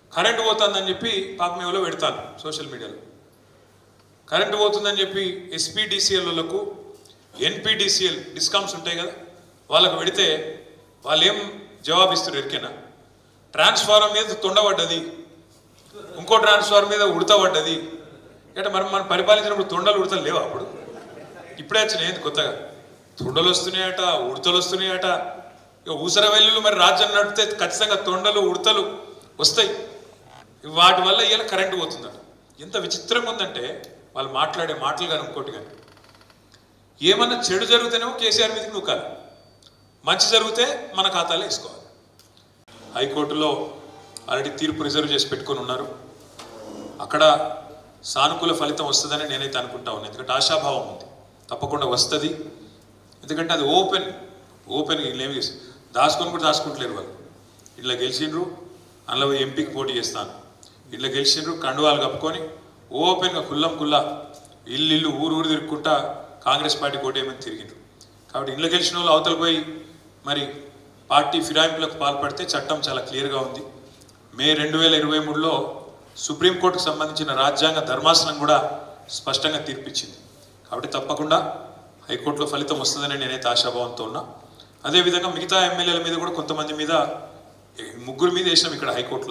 current పోతుందని చెప్పి పాపమేవలో పెడతాను సోషల్ మీడియాలో కరెంటు పోతుందని చెప్పి ఎస్పీడీసీఎల్లకు ఎన్పీడీసీఎల్ డిస్కౌంట్స్ ఉంటాయి కదా వాళ్ళకు పెడితే వాళ్ళు ఏం జవాబిస్తారు ఎరికేనా ట్రాన్స్ఫార్మర్ మీద తొండబడ్డది ఇంకో ట్రాన్స్ఫార్మర్ మీద ఉడత పడ్డది అంటే మనం మనం పరిపాలించినప్పుడు తొండలు ఉడతలు లేవా అప్పుడు ఇప్పుడే వచ్చినాయి ఏంది కొత్తగా తొండలు వస్తున్నాయట ఉడతలు వస్తున్నాయట ఇక ఊసర వెల్లులు మరి రాజ్యం నడిపితే ఖచ్చితంగా తొండలు ఉడతలు వస్తాయి వాటి వల్ల ఇలా కరెంటు పోతుందట ఎంత విచిత్రంగా ఉందంటే వాళ్ళు మాట్లాడే మాటలు కానీ ఇంకోటి కానీ ఏమన్నా చెడు జరిగితేనేమో కేసీఆర్ మీదకి నూకాలి మంచి జరిగితే మన ఖాతాలో వేసుకోవాలి హైకోర్టులో ఆల్రెడీ తీర్పు రిజర్వ్ చేసి పెట్టుకొని ఉన్నారు అక్కడ సానుకూల ఫలితం వస్తుందని నేనైతే అనుకుంటా ఉన్నాను ఎందుకంటే ఆశాభావం ఉంది తప్పకుండా వస్తుంది ఎందుకంటే అది ఓపెన్ ఓపెన్ ఏమి దాచుకొని కూడా దాచుకుంటలేరు వాళ్ళు ఇట్లా గెలిచిండ్రు అందులో ఎంపీకి పోటీ చేస్తాను ఇట్లా గెలిచిండ్రు కండువాలు కప్పుకొని ఓపెన్గా కుల్లం కుల్లా ఇల్లు ఇల్లు ఊరు ఊరు తిరుక్కుంటా కాంగ్రెస్ పార్టీ పోటీ ఏమని తిరిగిండ్రు కాబట్టి ఇల్లు గెలిచిన వాళ్ళు అవతల పోయి మరి పార్టీ ఫిరాయింపులకు పాల్పడితే చట్టం చాలా క్లియర్గా ఉంది మే రెండు వేల ఇరవై మూడులో సుప్రీంకోర్టుకు సంబంధించిన రాజ్యాంగ ధర్మాసనం కూడా స్పష్టంగా తీర్పిచ్చింది కాబట్టి తప్పకుండా హైకోర్టులో ఫలితం వస్తుందని నేనైతే ఆశాభావంతో ఉన్నా అదేవిధంగా మిగతా ఎమ్మెల్యేల మీద కూడా కొంతమంది మీద ఈ ముగ్గురు మీద వేసినాం ఇక్కడ హైకోర్టులో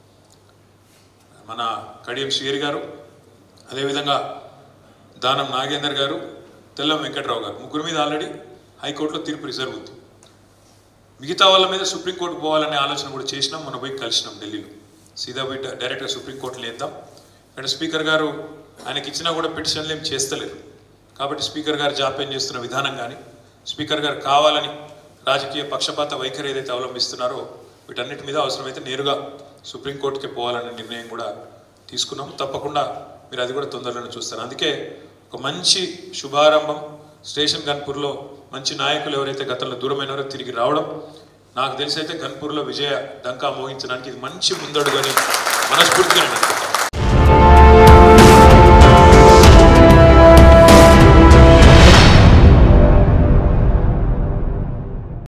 మన కడియం శ్రీహరి గారు అదేవిధంగా దానం నాగేందర్ గారు తెల్లం వెంకట్రావు గారు ముగ్గురు మీద ఆల్రెడీ హైకోర్టులో తీర్పు రిజర్వ్ ఉంది మిగతా వాళ్ళ మీద సుప్రీంకోర్టు పోవాలనే ఆలోచన కూడా చేసినాం మనం పోయి కలిసినాం ఢిల్లీలో సీదా పోయి డైరెక్ట్గా సుప్రీంకోర్టులో వేద్దాం ఇక్కడ స్పీకర్ గారు ఆయనకి ఇచ్చినా కూడా పిటిషన్లు ఏం చేస్తలేరు కాబట్టి స్పీకర్ గారు జాప్యం చేస్తున్న విధానం కానీ స్పీకర్ గారు కావాలని రాజకీయ పక్షపాత వైఖరి ఏదైతే అవలంబిస్తున్నారో వీటన్నిటి మీద అవసరమైతే నేరుగా సుప్రీంకోర్టుకి పోవాలనే నిర్ణయం కూడా తీసుకున్నాం తప్పకుండా మీరు అది కూడా తొందరలోనే చూస్తారు అందుకే ఒక మంచి శుభారంభం స్టేషన్ గన్పూర్లో మంచి నాయకులు ఎవరైతే గతంలో దూరమైనారో తిరిగి రావడం నాకు తెలిసి అయితే గన్పూర్లో విజయ డంకా మోగించడానికి ఇది మంచి ముందడుగు అని మనస్ఫూర్తిగా నేను అనుకుంటాను